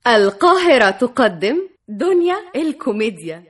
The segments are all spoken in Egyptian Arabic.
القاهرة تقدم دنيا الكوميديا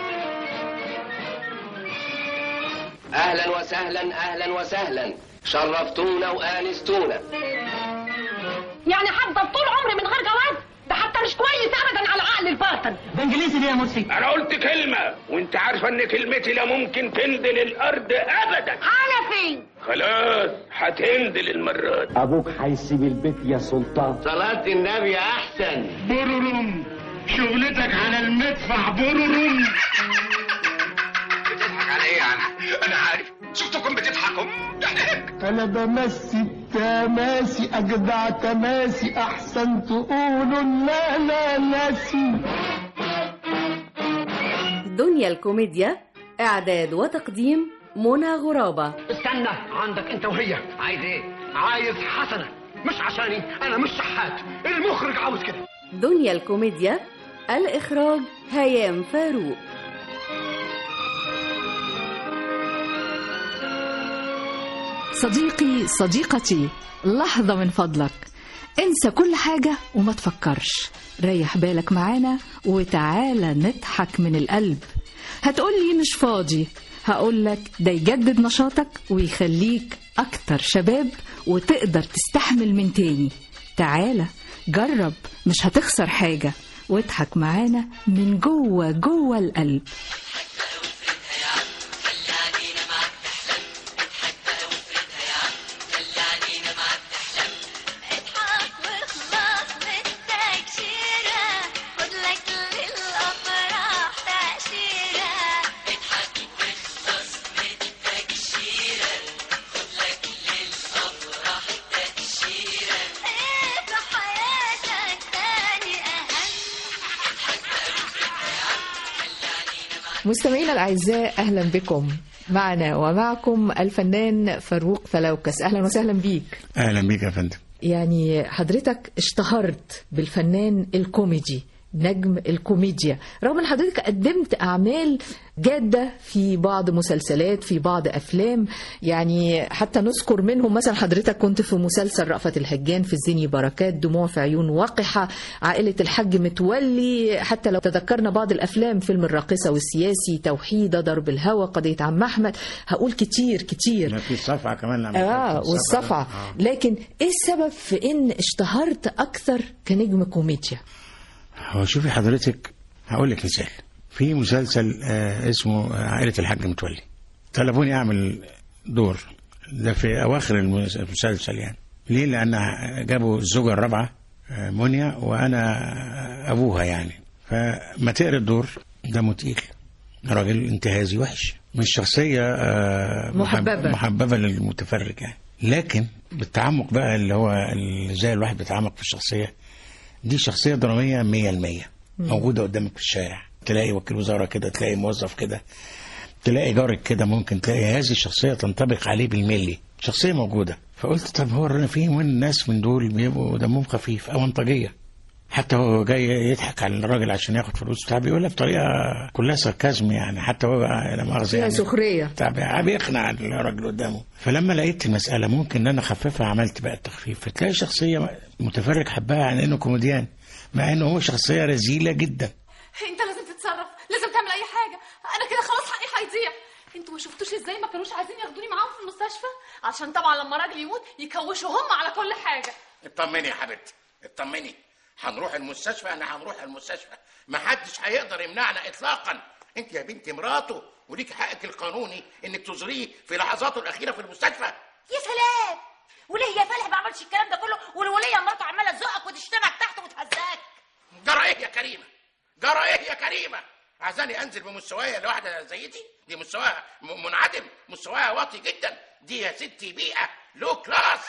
اهلا وسهلا اهلا وسهلا شرفتونا وانستونا يعني هفضل طول عمري من غير جواز ده حتى مش كويس ابدا على عقل الباطن بانجليزي ليه يا مرسي انا قلت كلمة وانت عارفة ان كلمتي لا ممكن تنزل الارض ابدا على فين خلاص هتنزل المرة دي ابوك هيسيب البيت يا سلطان صلاة النبي احسن بررم شغلتك على المدفع بررم بتضحك على ايه يعني؟ انا عارف شفتكم بتضحكوا ضحك انا بمسي تماسي اجدع تماسي احسن تقولوا لا لا ناسي دنيا الكوميديا إعداد وتقديم منى غرابة استنى عندك انت وهي عايز ايه عايز حسنه مش عشاني انا مش شحات المخرج عاوز كده دنيا الكوميديا الإخراج هيام فاروق صديقي صديقتي لحظة من فضلك انسى كل حاجة وما تفكرش ريح بالك معانا وتعالى نضحك من القلب هتقولي مش فاضي هقولك ده يجدد نشاطك ويخليك أكتر شباب وتقدر تستحمل من تاني تعالى جرب مش هتخسر حاجة واضحك معانا من جوه جوه القلب اضحك واخلص من التكشيرة خد لك للأفراح تأشيرة اضحك واخلص من التكشيرة خد لك للأفراح تأشيرة ايه في حياتك تاني أهم مستمعينا الأعزاء أهلا بكم معنا ومعكم الفنان فاروق فلوكس أهلا وسهلا بيك اهلا بيك يا فندم يعني حضرتك اشتهرت بالفنان الكوميدي نجم الكوميديا رغم ان حضرتك قدمت اعمال جاده في بعض مسلسلات في بعض افلام يعني حتى نذكر منهم مثلا حضرتك كنت في مسلسل رأفت الهجان في الزيني بركات دموع في عيون وقحه عائله الحاج متولي حتى لو تذكرنا بعض الافلام فيلم الراقصه والسياسي توحيده ضرب الهوى قضيه عم احمد هقول كتير كتير لا في الصفعه كمان لما اه كانت والصفعه آه. لكن ايه السبب في ان اشتهرت اكثر كنجم كوميديا هو شوفي حضرتك هقول لك مثال في مسلسل آه اسمه آه، عائله الحاج متولي طلبوني اعمل دور ده في اواخر المس- المسلسل يعني ليه لان جابوا الزوجه الرابعه آه، منيا وانا آه، ابوها يعني فما تقرا الدور دمه تقيل راجل انتهازي وحش مش شخصيه آه، محب- محببة. محببه للمتفرج يعني لكن بالتعمق بقى اللي هو اللي زي الواحد بيتعمق في الشخصيه دي شخصية درامية مية المية موجودة قدامك في الشارع تلاقي وكيل وزارة كده تلاقي موظف كده تلاقي جارك كده ممكن تلاقي هذه الشخصية تنطبق عليه بالملي شخصية موجودة فقلت طب هو انا في من الناس من دول بيبقوا دمهم خفيف او انطجية حتى هو جاي يضحك على الراجل عشان ياخد فلوس بتاع بيقولها بطريقة كلها ساركازم يعني حتى هو لا مؤاخذة فيها يعني سخريه بتاع بي- بيقنع الراجل قدامه فلما لقيت المسألة ممكن ان انا اخففها عملت بقى التخفيف فتلاقي شخصية متفرج حبها عن انه كوميديان مع انه هو شخصية رزيلة جدا انت لازم تتصرف لازم تعمل اي حاجه انا كده خلاص حقي هيضيع انتوا ما شفتوش ازاي ما كانوش عايزين ياخدوني معاهم في المستشفى عشان طبعا لما راجل يموت يكوشوا هم على كل حاجه اطمني يا حبيبتي اطمني هنروح المستشفى انا هنروح المستشفى ما حدش هيقدر يمنعنا اطلاقا انت يا بنتي مراته وليك حقك القانوني انك تزوريه في لحظاته الاخيره في المستشفى يا سلام وليه يا فالح ما عملش الكلام ده كله والوليه مراته عماله تزقك وتشتمك تحت وتهزاك جرى ايه يا كريمه جرى ايه يا كريمه عايزاني انزل بمستوايا لواحده زي دي دي مستواها م- منعدم مستواها واطي جدا دي يا ستي بيئه لو كلاس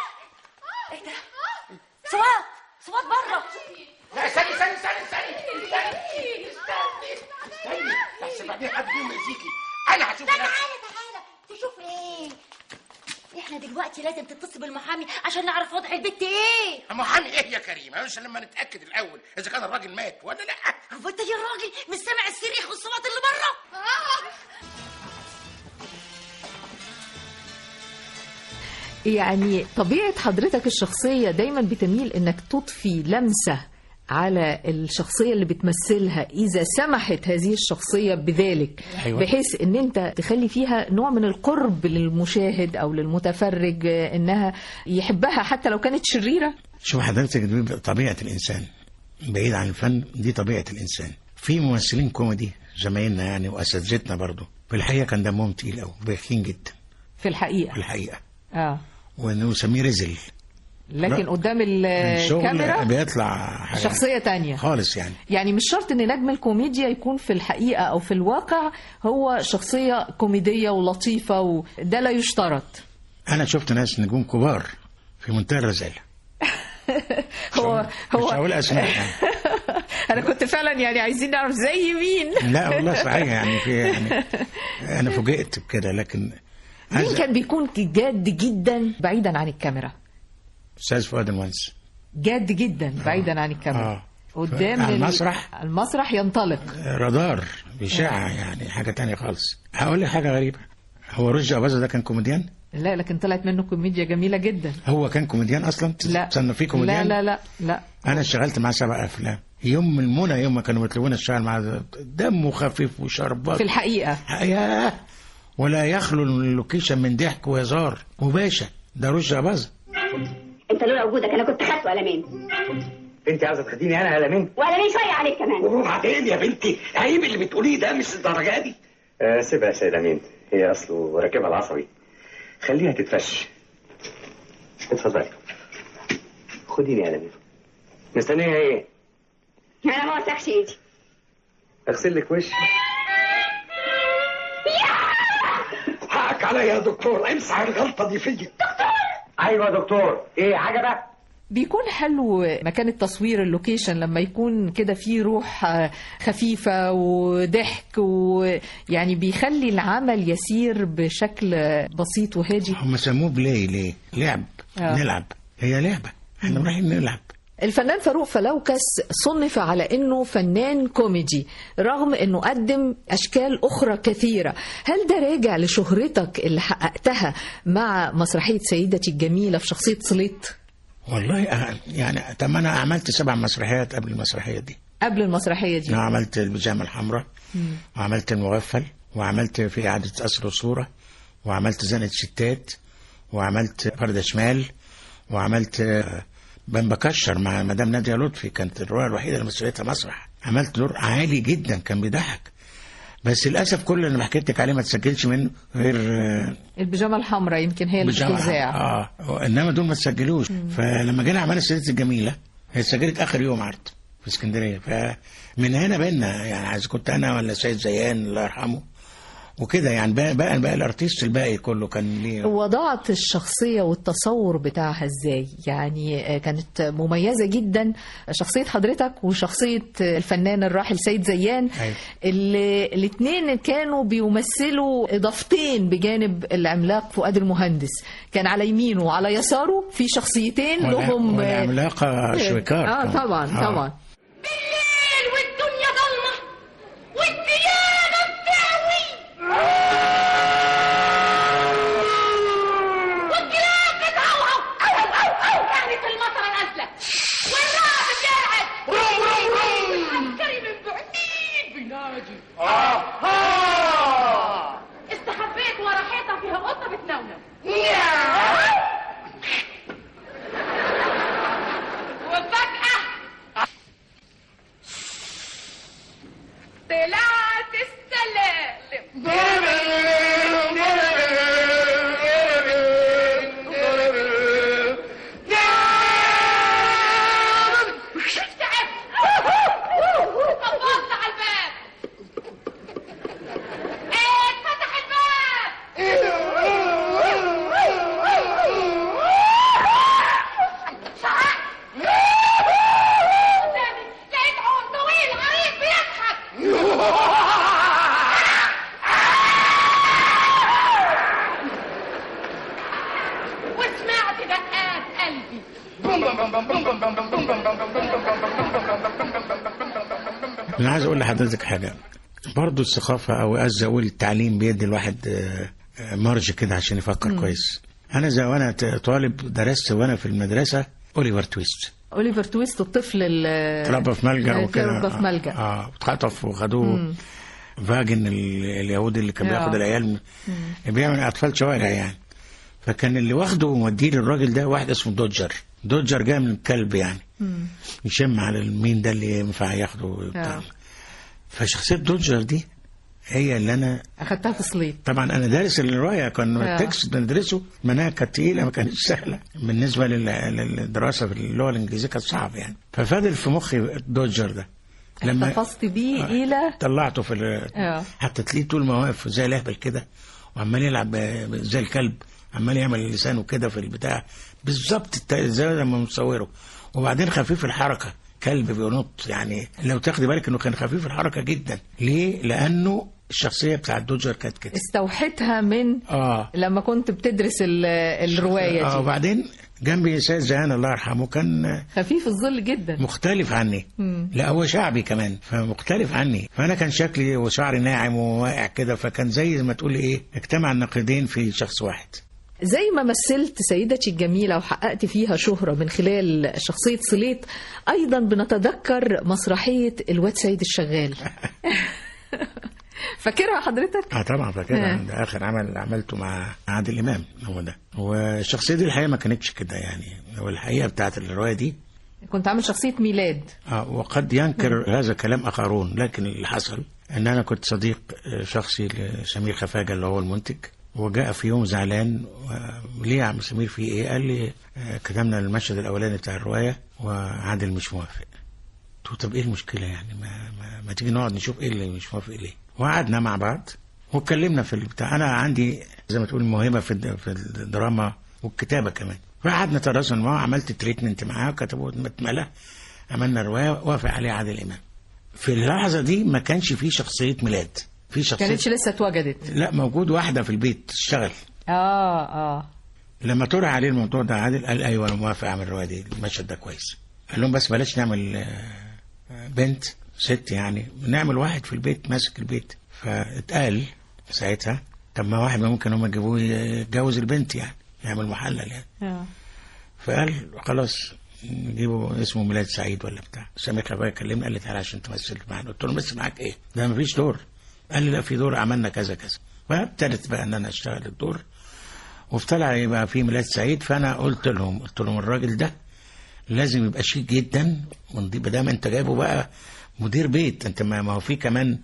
ايه ده سواد سواد بره لا استني استني استني استني استني استني استني بس بعدين حد فيهم يأذيكي انا هشوف تعالى نفسي تعالى تشوف ايه احنا دلوقتي لازم تتصل بالمحامي عشان نعرف وضع البت ايه محامي ايه يا كريمه مش لما نتاكد الاول اذا كان الراجل مات ولا لا هو انت يا راجل مش سامع الصريخ والصوت اللي بره يعني طبيعة حضرتك الشخصية دايما بتميل انك تضفي لمسة على الشخصية اللي بتمثلها إذا سمحت هذه الشخصية بذلك أيوة. بحيث إن أنت تخلي فيها نوع من القرب للمشاهد أو للمتفرج آه، إنها يحبها حتى لو كانت شريرة شوف حضرتك دي طبيعة الإنسان بعيد عن الفن دي طبيعة الإنسان في ممثلين كوميدي زمايلنا يعني وأساتذتنا برضو في الحقيقة كان دمهم تقيل أوي بايخين جدا في الحقيقة في الحقيقة آه. ونسميه رزل لكن لا. قدام الشغل الكاميرا بيطلع حاجة شخصية تانية خالص يعني يعني مش شرط ان نجم الكوميديا يكون في الحقيقة او في الواقع هو شخصية كوميدية ولطيفة وده لا يشترط أنا شفت ناس نجوم كبار في منتهى الرزالة هو مش هو هقول أسماء يعني. انا كنت فعلا يعني عايزين نعرف زي مين لا والله صحيح يعني في يعني أنا فوجئت بكده لكن مين كان بيكون جاد جدا بعيدا عن الكاميرا أستاذ فؤاد المهندس جاد جدا بعيدا عن الكاميرا آه. قدام على ال- المسرح؟ المسرح ينطلق رادار بيشع يعني حاجة تانية خالص هقول لك حاجة غريبة هو رشدي أباظة ده كان كوميديان لا لكن طلعت منه كوميديا جميلة جدا هو كان كوميديان أصلا لا تصنفيه لا كوميديان لا لا لا أنا اشتغلت معاه سبع أفلام يوم من المنى يوم ما كانوا يطلبوني اشتغل معاه دمه خفيف وشربات في الحقيقة ياه ولا يخلو اللوكيشن من ضحك وهزار وباشا ده رشدي أباظة انت لولا وجودك انا كنت خدت قلمين انت عاوزه تخديني انا قلمين وقلمين شويه عليك كمان وبعدين يا بنتي عيب اللي بتقوليه ده مش الدرجه دي آه سيبها يا سيد امين هي اصله راكبها العصبي خليها تتفش اتفضلي خديني يا امين مستنيه ايه انا ما وسخش ايدي اغسل لك وشي حقك عليا يا دكتور امسح الغلطه دي فيا دكتور ايوه يا دكتور ايه عجبك بيكون حلو مكان التصوير اللوكيشن لما يكون كده فيه روح آه، خفيفة وضحك ويعني بيخلي العمل يسير بشكل بسيط وهادي هم سموه بلاي ليه لعب آه. نلعب هي لعبة احنا رايحين نلعب الفنان فاروق فلوكس صنف على انه فنان كوميدي رغم انه قدم اشكال اخرى كثيره هل ده راجع لشهرتك اللي حققتها مع مسرحيه سيدتي الجميله في شخصيه سليط والله أه، يعني طب ما انا عملت سبع مسرحيات قبل المسرحيه دي قبل المسرحيه دي انا عملت البيجامه الحمراء مم. وعملت المغفل وعملت في اعاده اصل وصوره وعملت زنقه ستات وعملت فرده شمال وعملت آه، بن بكشر مع مدام ناديه لطفي كانت الروايه الوحيده اللي مثلتها مسرح عملت دور عالي جدا كان بيضحك بس للاسف كل اللي حكيت لك عليه ما تسجلش منه غير آه، البيجامه الحمراء يمكن هي اللي بيجامة بتذاع اه انما دول ما تسجلوش فلما جينا عملنا السيدة الجميله هي اتسجلت اخر يوم عرض في اسكندريه فمن هنا بينا يعني عايز كنت انا ولا سيد زيان الله يرحمه وكده يعني بقى بقى, بقى الارتيست الباقي كله كان ليه وضعت الشخصية والتصور بتاعها ازاي يعني آه، كانت مميزة جدا شخصية حضرتك وشخصية آه، الفنان الراحل سيد زيان أيوة. اللي الاثنين كانوا بيمثلوا اضافتين بجانب العملاق فؤاد المهندس كان على يمينه وعلى يساره في شخصيتين ولا- لهم آه، والعملاقه شويكار اه طبعا آه. طبعا الليل والدنيا ضلمة والديانة بتعوي والجيران بتعوعوا أو أو أو أو يعني في المطرة نازلة والراجل قاعد روم روم روم عسكري من بعيد بينادي استخبيت ورا حيطة فيها قطة بتنونو وفجأة طلعت السلالم خبطت على الباب ايه فتح الباب قدامي لقيت عود طويل عريض بيضحك وسمعت دقات قلبي انا عايز اقول لحضرتك حاجه برضه الثقافه او عايز اقول التعليم بيدي الواحد آه، آه، مارج كده عشان يفكر كويس انا زي وانا ت- طالب درست وانا في المدرسه اوليفر تويست اوليفر تويست الطفل اللي اتربى في ملجأ وكده اتربى في ملجأ اه اتخطف وخدوه مم. فاجن ال- اليهودي اللي كان آه. بياخد العيال من- بيعمل اطفال شوارع يعني فكان اللي واخده وموديه للراجل ده واحد اسمه دوجر دوجر جاي من الكلب يعني مم. يشم على مين ده اللي ينفع ياخده وبتاع آه. فشخصيه دوجر دي هي اللي انا اخدتها تصليب طبعا انا دارس الروايه كان آه. التكست بندرسه مناهج كانت تقيله ما كانتش سهله بالنسبه لل- للدراسه في اللغه الانجليزيه كانت صعب يعني ففضل في مخي الدوجر ده احتفظت بيه الى طلعته في ال- اه حتى تلاقيه طول ما واقف زي الاهبل كده وعمال يلعب ب- زي الكلب عمال يعمل لسانه كده في البتاع بالظبط الت- زي لما مصوره وبعدين خفيف الحركه كلب بينط يعني لو تاخدي بالك انه كان خفيف الحركه جدا ليه؟ لانه الشخصيه بتاعت دوجر كانت كده استوحيتها من اه لما كنت بتدرس ال- الروايه اه دي وبعدين جنبي سيد زهان الله يرحمه كان خفيف الظل جدا مختلف عني مم. لا هو شعبي كمان فمختلف عني فانا كان شكلي وشعري ناعم وواقع كده فكان زي ما تقولي ايه اجتمع النقيضين في شخص واحد زي ما مثلت سيدتي الجميلة وحققت فيها شهرة من خلال شخصية صليت أيضا بنتذكر مسرحية الواد سيد الشغال فاكرها حضرتك؟ اه طبعا فاكرها آه. ده اخر عمل عملته مع عادل امام هو ده والشخصيه دي الحقيقه ما كانتش كده يعني هو الحقيقه بتاعت الروايه دي كنت عامل شخصية ميلاد آه وقد ينكر هذا كلام اخرون لكن اللي حصل ان انا كنت صديق آه، شخصي لسمير خفاجه اللي هو المنتج وجاء في يوم زعلان و- ليه يا عم سمير في ايه؟ قال لي آه، كتبنا المشهد الاولاني بتاع الروايه وعادل مش موافق. قلت له طب ايه المشكله يعني ما, ما, ما تيجي نقعد نشوف ايه اللي مش موافق ليه؟ وقعدنا مع بعض واتكلمنا في البتاع انا عندي زي ما تقول موهبه في الد- في الدراما والكتابه كمان فقعدنا تراسل معاه عملت تريتمنت معاه كتبوا متمله عملنا روايه وافق عليها عادل امام في اللحظه دي ما كانش في شخصيه ميلاد في شخصيه كانتش لسه اتوجدت لا موجود واحده في البيت تشتغل اه اه لما طرح عليه الموضوع ده عادل قال ايوه انا موافق اعمل الروايه دي المشهد ده كويس قال لهم بس بلاش نعمل آه، بنت ست يعني نعمل واحد في البيت ماسك البيت فاتقال ساعتها طب ما واحد ما ممكن هم يجيبوه يتجوز البنت يعني يعمل محلل يعني اه فقال خلاص نجيبه اسمه ميلاد سعيد ولا بتاع سامي خفاجه كلمني قال لي تعالى عشان تمثل معانا قلت له مثل معاك ايه ده مفيش دور قال لي لا في دور عملنا كذا كذا فابتدت بقى ان انا اشتغل الدور وابتدى يبقى في ميلاد سعيد فانا قلت لهم قلت لهم الراجل ده لازم يبقى شيك جدا ونضيف دام انت جايبه بقى مدير بيت انت ما ما هو في كمان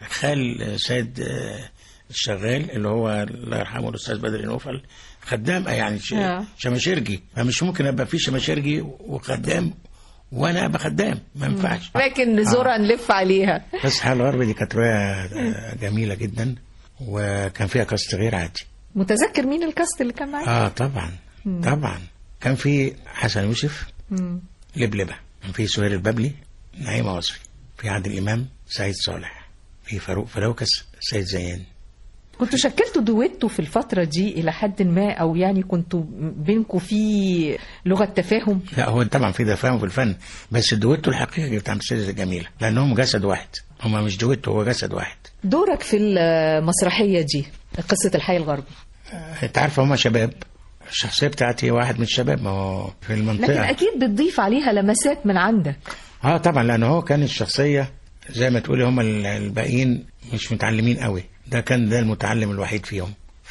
خال سيد آه، الشغال اللي هو الله يرحمه الاستاذ بدر نوفل خدام يعني ش- آه. شماشرجي فمش ممكن ابقى في شماشرجي وخدام وانا ابقى خدام ما ينفعش لكن نزورها نلف عليها بس حال الغرب دي كانت روايه آه، جميله جدا وكان فيها كاست غير عادي متذكر مين الكاست اللي كان معاك؟ اه طبعا مم. طبعا كان في حسن يوسف مم. لبلبة كان في سهير الببلي نعيمة وصفي في عادل إمام سعيد صالح في فاروق فلوكس سيد زيان كنتوا شكلتوا دويتو في الفترة دي إلى حد ما أو يعني كنتوا بينكوا في لغة تفاهم لا هو طبعا في تفاهم في الفن بس الدويتو الحقيقي بتاع السيدة جميلة لأنهم جسد واحد هما مش دويتو هو جسد واحد دورك في المسرحية دي قصة الحي الغربي انت عارف هما شباب الشخصية بتاعتي واحد من الشباب ما هو في لكن المنطقة أكيد بتضيف عليها لمسات من عندك اه طبعا لأن هو كان الشخصية زي ما تقولي هما ال- الباقيين مش متعلمين قوي ده كان ده المتعلم الوحيد فيهم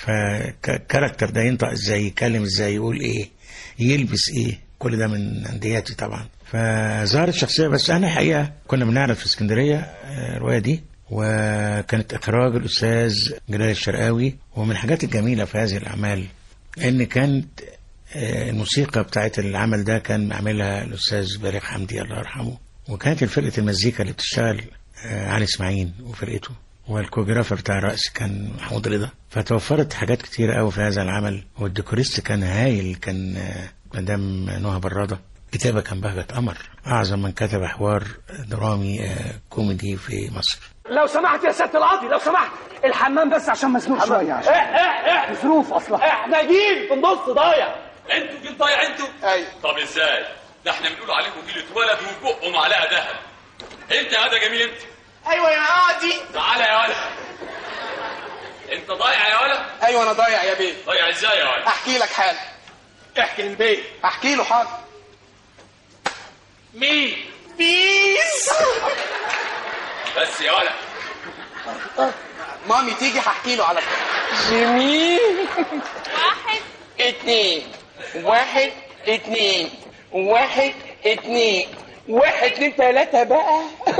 فكاركتر ده ينطق ازاي يتكلم ازاي يقول ايه يلبس ايه كل ده من اندياتي طبعا فظهرت شخصيه بس انا الحقيقه كنا بنعرض في اسكندريه آه، الروايه دي وكانت اخراج الاستاذ جلال الشرقاوي ومن الحاجات الجميله في هذه الاعمال ان كانت آه، الموسيقى بتاعت العمل ده كان عاملها الاستاذ بليغ حمدي الله يرحمه وكانت فرقه المزيكا اللي بتشتغل آه، علي اسماعيل وفرقته والكوجرافر بتاع الرقص كان محمود رضا فتوفرت حاجات كتيرة قوي في هذا العمل والديكوريست كان هايل كان آه، مدام نهى برادة كتابة كان بهجة قمر أعظم من كتب حوار درامي آه، كوميدي في مصر لو سمحت يا سياده القاضي لو سمحت الحمام بس عشان مزنوق شويه عشان ايه ظروف اصلا احنا جيل في النص ضايع انتوا جيل ضايع انتوا ايوه طب ازاي ده احنا بنقول عليكم جيل اتولد وبقه معلقه ذهب انت يا ده جميل انت ايوه يا قاضي تعالى يا ولد انت ضايع يا ولد ايوه انا ضايع يا بيه ضايع ازاي يا ولد احكي لك حاجه احكي للبيه احكي له حاجه مي بيس بس يا ولد مامي تيجي هحكي له على جميل واحد اتنين واحد اتنين واحد اتنين واحد اتنين تلاتة بقى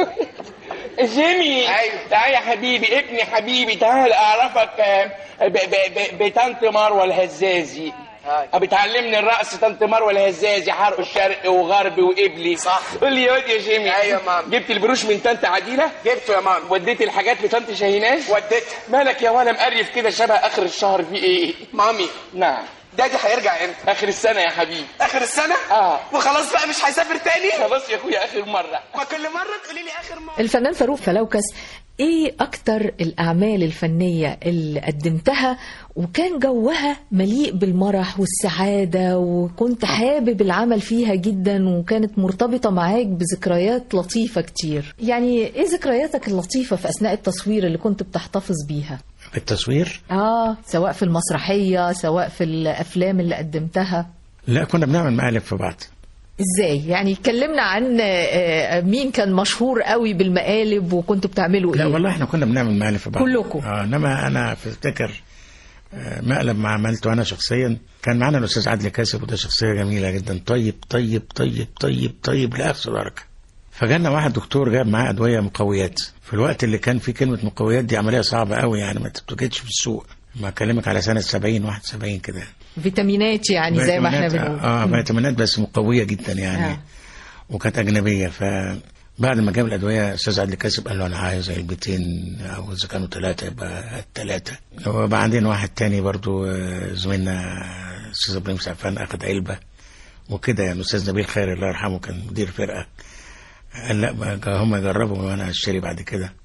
جيمي ايوه تعالى يا حبيبي ابني حبيبي تعال اعرفك آه، ب- ب- ب- بطنط مروه الهزازي بتعلمني الرقص طنط مروه الهزازي حرق الشرق وغرب وقبلي صح قول لي يا واد يا جيمي ايوه يا مام جبت البروش من طنط عديله جبته يا مام وديت الحاجات لطنط شاهيناز وديتها مالك يا ولا مقرف كده شبه اخر الشهر في ايه مامي نعم دادي هيرجع امتى اخر السنه يا حبيبي اخر السنه اه وخلاص بقى مش هيسافر تاني خلاص يا اخويا اخر مره ما كل مره تقولي لي اخر مره الفنان فاروق فلوكس ايه اكتر الاعمال الفنيه اللي قدمتها وكان جوها مليء بالمرح والسعاده وكنت حابب العمل فيها جدا وكانت مرتبطه معاك بذكريات لطيفه كتير يعني ايه ذكرياتك اللطيفه في اثناء التصوير اللي كنت بتحتفظ بيها التصوير اه سواء في المسرحيه سواء في الافلام اللي قدمتها لا كنا بنعمل مقالب في بعض ازاي يعني اتكلمنا عن آه، آه، مين كان مشهور قوي بالمقالب وكنتوا بتعملوا لا ايه والله احنا كنا بنعمل مقالب في بعض كلكم. اه انما انا افتكر آه، مقلب ما عملته انا شخصيا كان معانا الاستاذ عادل كاسب وده شخصيه جميله جدا طيب طيب طيب طيب طيب لاقصى درجه فجانا واحد دكتور جاب معاه ادويه مقويات في الوقت اللي كان فيه كلمه مقويات دي عمليه صعبه قوي يعني ما تتوجدش في السوق ما اكلمك على سنه 70 71 كده فيتامينات يعني زي ما احنا فيتامينات، بنقول اه مم. فيتامينات بس مقويه جدا يعني آه. وكانت اجنبيه فبعد ما جاب الادويه استاذ عادل كاسب قال له انا عايز علبتين او اذا كانوا ثلاثه يبقى الثلاثه وبعدين واحد تاني برضو آه، زميلنا استاذ ابراهيم سعفان اخذ علبه وكده يعني استاذ نبيل خير الله يرحمه كان مدير فرقه قال لا بقى هم يجربوا وانا اشتري بعد كده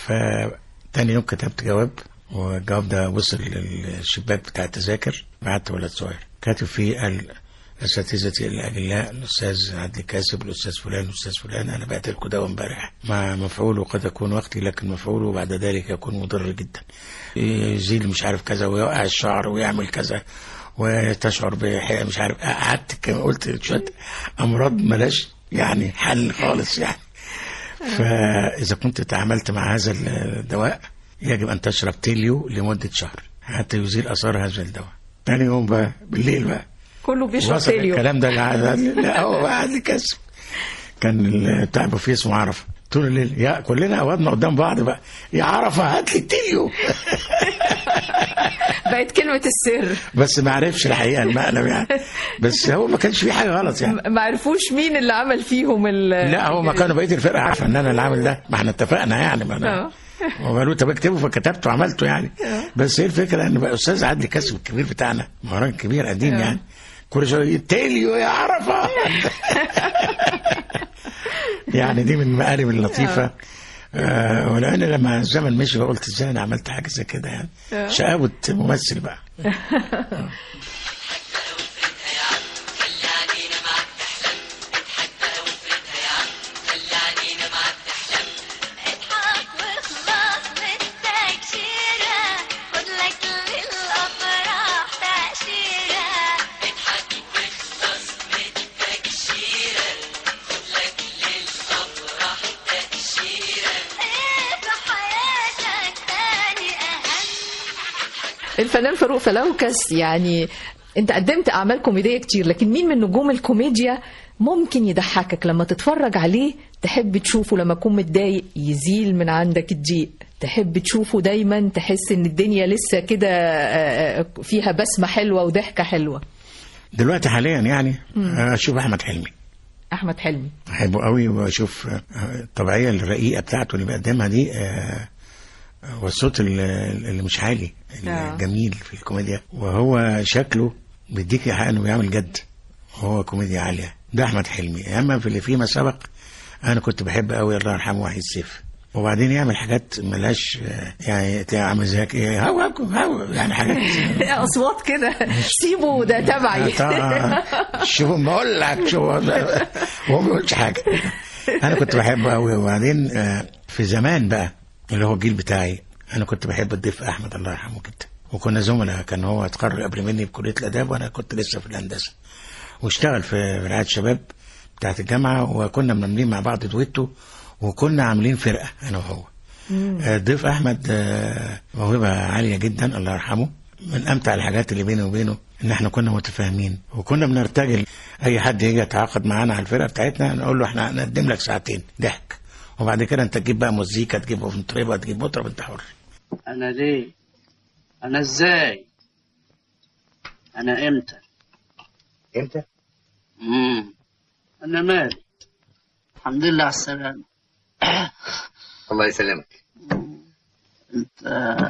فتاني يوم كتبت جواب والجواب ده وصل للشباك بتاع التذاكر بعت ولد صغير كاتب فيه قال اساتذتي الاجلاء الاستاذ عدل كاسب الاستاذ فلان الاستاذ فلان انا بعت لكم دواء امبارح مع مفعوله قد يكون وقتي لكن مفعوله بعد ذلك يكون مضر جدا يزيل مش عارف كذا ويوقع الشعر ويعمل كذا وتشعر بحقيقة مش عارف قعدت كده قلت شويه امراض ملاش يعني حل خالص يعني فاذا كنت تعاملت مع هذا الدواء يجب ان تشرب تيليو لمده شهر حتى يزيل اثار هذا الدواء ثاني يوم بقى بالليل بقى كله بيشرب وصل تيليو الكلام ده لع- لا هو قاعد يكسب كان ال- بتاع فيه اسمه عرفه طول الليل يا كلنا قعدنا قدام بعض بقى يا عرفه هات لي التيليو بقت كلمه السر بس ما عرفش الحقيقه المقلب يعني بس هو ما كانش فيه حاجه غلط يعني ما عرفوش مين اللي عمل فيهم ال لا هو ما كانوا بقيه الفرقه عارفه ان انا اللي عامل ده ما احنا اتفقنا يعني ما انا آه. وقالوا طب اكتبه فكتبته وعملته يعني بس هي الفكره ان بقى استاذ عدلي كاسب الكبير بتاعنا ما هو راجل كبير قديم آه. يعني كل شويه تيليو يا عرفه يعني دي من المقالب اللطيفه آه ولان لما الزمن مشي قلت ازاي انا عملت حاجه زي كده يعني آه. شقاوه ممثل بقى الفنان فاروق فلوكس يعني انت قدمت اعمال كوميديه كتير لكن مين من نجوم الكوميديا ممكن يضحكك لما تتفرج عليه تحب تشوفه لما يكون متضايق يزيل من عندك الضيق تحب تشوفه دايما تحس ان الدنيا لسه كده آه، آه، فيها بسمه حلوه وضحكه حلوه دلوقتي حاليا يعني مم. آه، اشوف احمد حلمي احمد حلمي بحبه قوي واشوف آه، الطبيعيه الرقيقه بتاعته اللي بيقدمها دي آه، والصوت ال- اللي مش عالي آه. الجميل في الكوميديا وهو شكله بيديك حق انه بيعمل جد وهو كوميديا عاليه ده احمد حلمي اما في اللي فيما سبق انا كنت بحب قوي الله يرحمه وحيد سيف وبعدين يعمل حاجات ملهاش آه، يعني تلاقي عامل زي ايه هو هو يعني حاجات اصوات كده سيبه ده تبعي طبعا. شوف ما اقول لك شوف هو ما بيقولش حاجه انا كنت بحبه قوي وبعدين آه، في زمان بقى اللي هو الجيل بتاعي انا كنت بحب الضيف احمد الله يرحمه جدا وكنا زملاء كان هو اتخرج قبل مني بكليه الاداب وانا كنت لسه في الهندسه واشتغل في رعايه شباب بتاعت الجامعه وكنا عاملين مع بعض دويتو وكنا عاملين فرقه انا وهو آه، ضيف احمد آه، موهبه عاليه جدا الله يرحمه من امتع الحاجات اللي بيني وبينه ان احنا كنا متفاهمين وكنا بنرتجل اي حد يجي يتعاقد معانا على الفرقه بتاعتنا نقول له احنا هنقدم لك ساعتين ضحك وبعد كده انت تجيب بقى مزيكا تجيب مطربه تجيب مطرب انت حر انا ليه انا ازاي انا امتى امتى امم انا مالي الحمد لله على السلامه الله يسلمك انت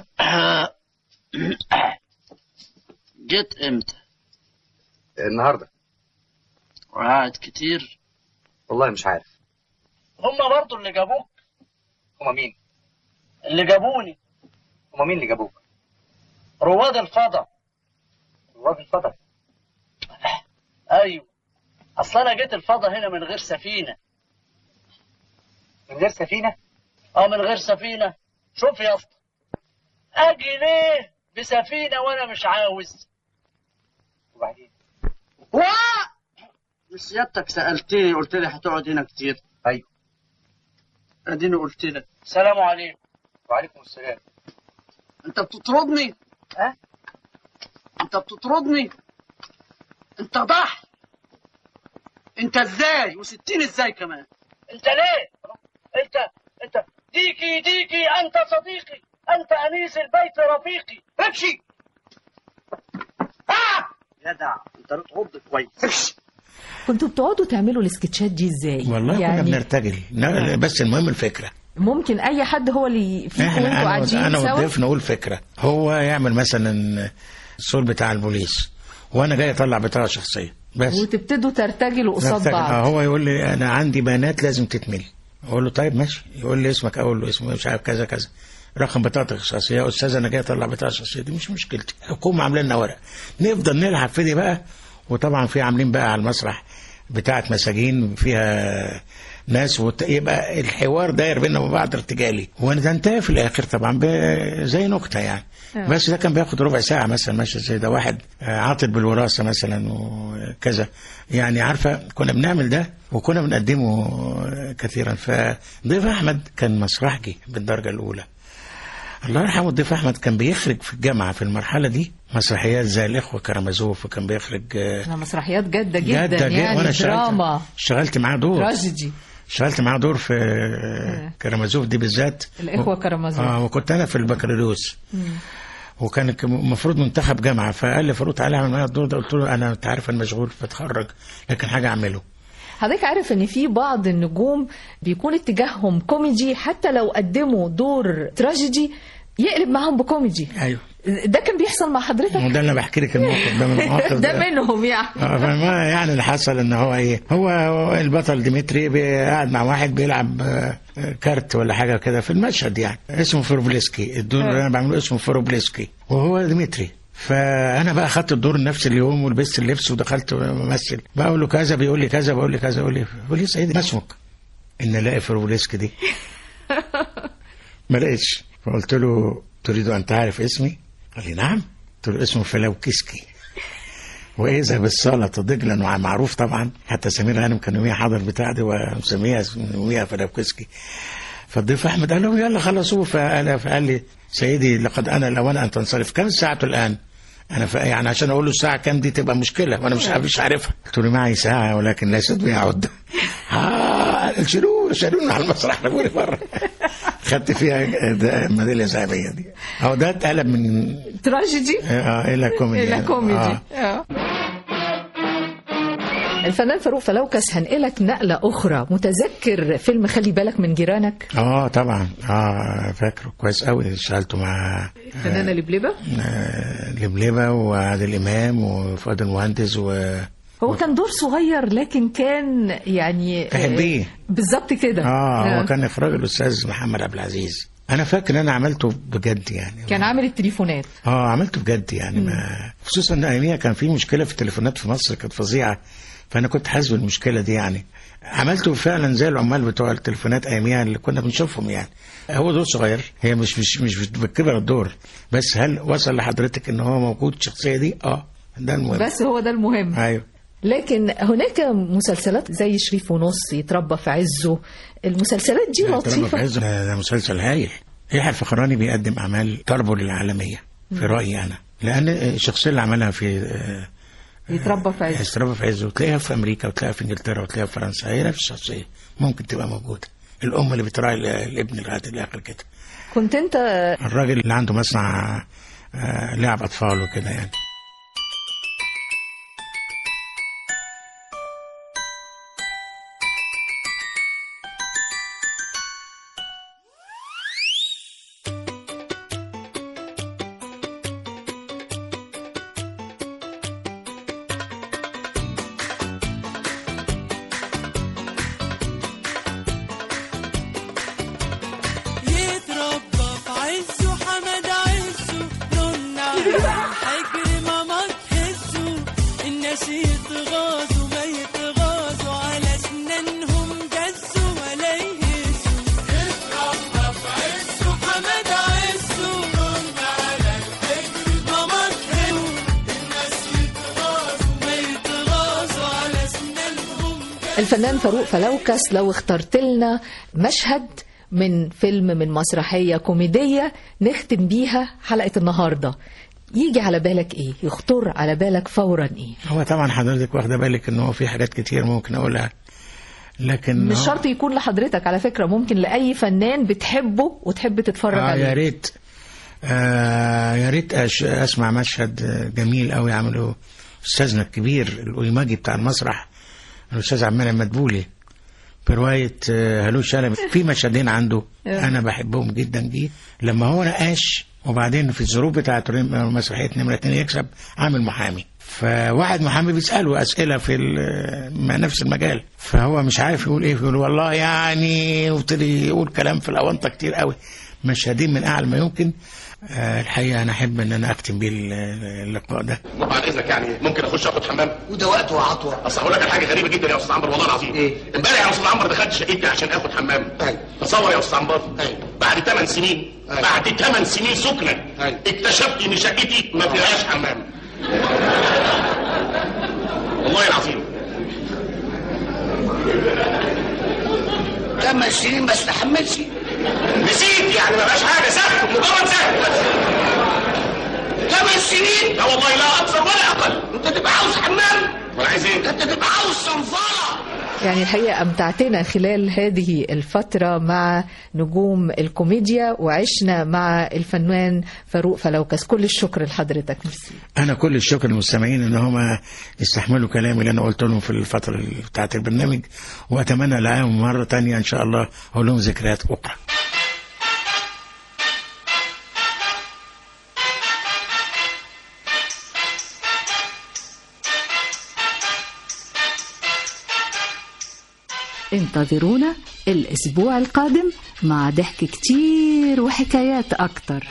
جيت امتى النهارده وقعد كتير والله مش عارف هما برضو اللي جابوك هما مين اللي جابوني هما مين اللي جابوك رواد الفضا رواد الفضا ايوه اصل انا جيت الفضا هنا من غير سفينه من غير سفينه اه من غير سفينه شوف يا اسطى اجي ليه بسفينه وانا مش عاوز وبعدين و مش سيادتك سالتني قلت لي هتقعد هنا كتير ايوه اديني قلت لك سلام عليكم وعليكم السلام انت بتطردني ها انت بتطردني انت ضح انت ازاي وستين ازاي كمان انت ليه انت انت ديكي ديكي انت صديقي انت انيس البيت رفيقي امشي آه! جدع انت بتغض كويس كنتوا بتقعدوا تعملوا السكتشات دي ازاي والله كنا يعني بنرتجل ن- بس المهم الفكره ممكن اي حد هو اللي فيكم وانتوا احنا انا قاعدين انا سوا والضيف نقول فكره هو يعمل مثلا الصور بتاع البوليس وانا جاي اطلع بطاقه شخصيه بس وتبتدوا ترتجلوا قصاد نفتكر- آه، بعض هو يقول لي انا عندي بيانات لازم تتملي اقول له طيب ماشي يقول لي اسمك اقول له اسمه مش عارف كذا كذا رقم بطاقتك الشخصيه يا استاذ انا جاي اطلع بطاقه شخصيه دي مش مشكلتي الحكومه عامله لنا ورق نفضل نلعب في دي بقى وطبعا في عاملين بقى على المسرح بتاعه مساجين فيها ناس وت... يبقى الحوار داير بيننا وبين بعض ارتجالي وننتهي في الاخر طبعا ب... زي نكته يعني آه. بس ده كان بياخد ربع ساعه مثلا ماشي زي ده واحد آه، عاطل بالوراثه مثلا وكذا يعني عارفه كنا بنعمل ده وكنا بنقدمه آه، كثيرا فضيف احمد كان مسرحجي بالدرجه الاولى الله يرحمه الضيف احمد كان بيخرج في الجامعه في المرحله دي مسرحيات زي الاخوه كرامازوف وكان بيخرج آه، أنا مسرحيات جادة جدا جدا يعني وانا اشتغلت دراما اشتغلت معاه دور تراجيدي اشتغلت معاه دور في آه، كرامازوف دي بالذات الإخوة كرامازوف. اه وكنت انا في البكالوريوس مم. وكان ك- المفروض منتخب جامعه فقال لي فاروق تعالى اعمل معايا الدور ده قلت له انا انت عارف انا مشغول بتخرج لكن حاجه اعمله حضرتك عارف ان في بعض النجوم بيكون اتجاههم كوميدي حتى لو قدموا دور تراجيدي يقلب معاهم بكوميدي ايوه ده كان بيحصل مع حضرتك وده اللي بحكي لك الموقف ده من المواقف ده منهم يعني اه فما يعني اللي حصل ان هو ايه هو هو البطل ديمتري بي- قاعد مع واحد بيلعب آه، كارت ولا حاجه كده في المشهد يعني اسمه فوروبليسكي الدور اللي انا بعمله اسمه فوروبليسكي وهو ديمتري فانا بقى خدت الدور نفس اليوم ولبست اللبس ودخلت ممثل بقول له كذا بيقول لي كذا بقول لي كذا بيقول لي بيقول لي سيدي ما اسمك ان الاقي فوروبليسكي دي ما لقيتش فقلت له تريد ان تعرف اسمي قال لي نعم قلت له اسمه فلوكسكي واذا بالصاله دجله وع- معروف طبعا حتى سمير غانم كان يوميها حاضر بتاع دي ومسميها يوميها فلوكسكي فالضيف احمد قال له يلا خلصوه فقال, فقال لي سيدي لقد انا الاوان ان تنصرف كم ساعه الان؟ انا ف... يعني عشان اقول له الساعه كام دي تبقى مشكله وانا مش مش عارفها قلت له معي ساعه ولكن ليست بها عده ها شيلوه شيلوه على المسرح رموني بره خدت فيها ده- ميداليه ذهبيه دي اهو ده اتقلب من تراجيدي آه الى كوميدي الى كوميدي آه. آه. الفنان فاروق فلوكس هنقلك نقلة أخرى متذكر فيلم خلي بالك من جيرانك اه طبعا اه فاكره كويس قوي اشتغلت مع فنانة لبلبة آه، لبلبة وعادل امام وفؤاد المهندس و هو كان دور صغير لكن كان يعني تحبيه بالظبط كده اه هو كان اخراج الاستاذ محمد عبد العزيز انا فاكر ان انا عملته بجد يعني كان عامل التليفونات اه عملته بجد يعني ما خصوصا ان اياميها كان في مشكله في التليفونات في مصر كانت فظيعه فانا كنت حاسس بالمشكله دي يعني عملته فعلا زي العمال بتوع التليفونات اياميها اللي كنا بنشوفهم يعني هو دور صغير هي مش مش مش بتكبر الدور بس هل وصل لحضرتك ان هو موجود الشخصيه دي اه ده المهم بس هو ده المهم ايوه لكن هناك مسلسلات زي شريف ونص يتربى في عزه المسلسلات دي تربى في لطيفة عز ده ده مسلسل هايل يحيى الفخراني بيقدم اعمال تربو للعالميه في مم. رايي انا لان الشخصيه اللي عملها في آه، يتربى في عزه يتربى في عز وتلاقيها في امريكا وتلاقيها في انجلترا وتلاقيها في فرنسا هي نفس الشخصيه ممكن تبقى موجوده الام اللي بتراعي ال- الابن لغايه الاخر كده كنت انت الراجل اللي عنده مصنع آه، لعب اطفال وكده يعني يتربى في عزه حمد عزه رن على حجر ماما تهزه الناس يتغاظوا ما يتغاظوا على اسنانهم جزوا ولا يهزوا يتربى في عزه حمد عزه رن على الحجر ماما تهزه الناس يتغاظوا ما يتغاظوا على اسنانهم الفنان فاروق فلوكس لو اخترت لنا مشهد من فيلم من مسرحية كوميدية نختم بيها حلقة النهاردة يجي على بالك ايه يخطر على بالك فورا ايه هو طبعا حضرتك واخده بالك ان هو في حاجات كتير ممكن اقولها لكن مش هو- شرط يكون لحضرتك على فكرة ممكن لأي فنان بتحبه وتحب تتفرج آه عليه يا ريت آه يا ريت أش- اسمع مشهد آه، جميل قوي عمله استاذنا الكبير الاويماجي بتاع المسرح الاستاذ عبد المنعم مدبولي في روايه آه، هلو شلبي في مشهدين عنده آه. انا بحبهم جدا جدا لما هو نقاش وبعدين في الظروف بتاعت مسرحيه نمره اتنين يكسب عامل محامي فواحد محامي بيساله اسئله في ال- ما نفس المجال فهو مش عارف يقول ايه يقول والله يعني وابتدي يقول كلام في الاونطه كتير قوي مشهدين من اعلى ما يمكن آه، الحقيقه انا احب ان انا اختم بيه ال- اللقاء ده بعد اذنك يعني ممكن اخش اخد حمام وده وقته وعطوه اصل هقول لك على حاجه غريبه جدا يا استاذ عمرو والله العظيم ايه امبارح يا استاذ عمرو دخلت شقتي عشان اخد حمام تصور يا استاذ عمرو بعد 8 سنين بعد 8 سنين سكنه اكتشفت ان شقتي ما فيهاش حمام والله العظيم ثمان سنين ما استحملش نسيت يعني ما بقاش حاجه سهل مجرد سهل بس ثمان سنين لا والله لا اكثر ولا اقل انت تبقى عاوز حمام ولا عايز ايه انت تبقى عاوز صنفره يعني الحقيقة أمتعتنا خلال هذه الفترة مع نجوم الكوميديا وعشنا مع الفنان فاروق فلوكس كل الشكر لحضرتك ميرسي انا كل الشكر للمستمعين ان هم يستحملوا كلامي اللي انا قلت لهم في الفتره اللي بتاعت البرنامج واتمنى الاقيهم مره تانية ان شاء الله اقول لهم ذكريات اخرى انتظرونا الأسبوع القادم مع ضحك كتير وحكايات أكتر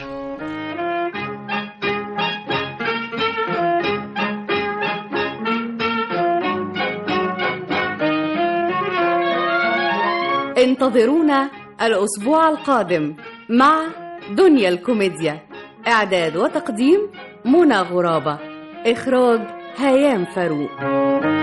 انتظرونا الأسبوع القادم مع دنيا الكوميديا إعداد وتقديم منى غرابة إخراج هيام فاروق